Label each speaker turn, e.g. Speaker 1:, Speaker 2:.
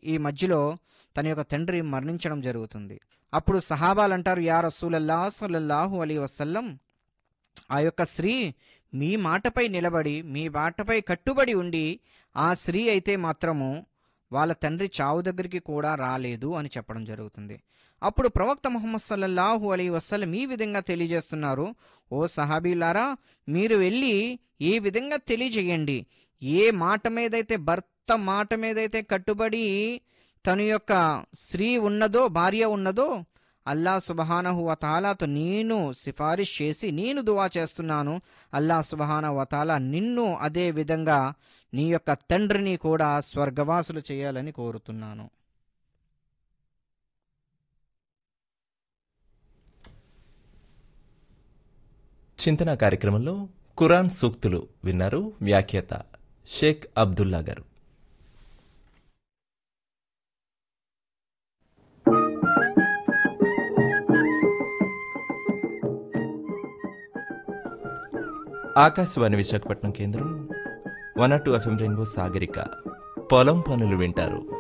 Speaker 1: ఈ మధ్యలో తన యొక్క తండ్రి మరణించడం జరుగుతుంది అప్పుడు సహాబాలు అంటారు యా రసూలల్లా సల్లల్లాహు అలీ వసల్లం ఆ యొక్క స్త్రీ మీ మాటపై నిలబడి మీ మాటపై కట్టుబడి ఉండి ఆ స్త్రీ అయితే మాత్రము వాళ్ళ తండ్రి చావు దగ్గరికి కూడా రాలేదు అని చెప్పడం జరుగుతుంది అప్పుడు ప్రవక్త ముహమ్మద్ సల్లల్లాహు అలీ వసల్లం ఈ విధంగా తెలియజేస్తున్నారు ఓ సహాబీలారా మీరు వెళ్ళి ఈ విధంగా తెలియజేయండి ఏ మాట మీదైతే భర్త మాట మీదైతే కట్టుబడి తన యొక్క స్త్రీ ఉన్నదో భార్య ఉన్నదో అల్లా సుబహానహు వతాలాతో నేను సిఫారిష్ చేసి నేను దువా చేస్తున్నాను అల్లా సుబహాన వతాలా నిన్ను అదే విధంగా నీ యొక్క తండ్రిని కూడా స్వర్గవాసులు చేయాలని కోరుతున్నాను
Speaker 2: చింతన కార్యక్రమంలో ఖురాన్ సూక్తులు విన్నారు వ్యాఖ్యాత షేక్ అబ్దుల్లా గారు ఆకాశవాణి విశాఖపట్నం కేంద్రం one two FM rainbow Sagarika పొలం పనులు వింటారు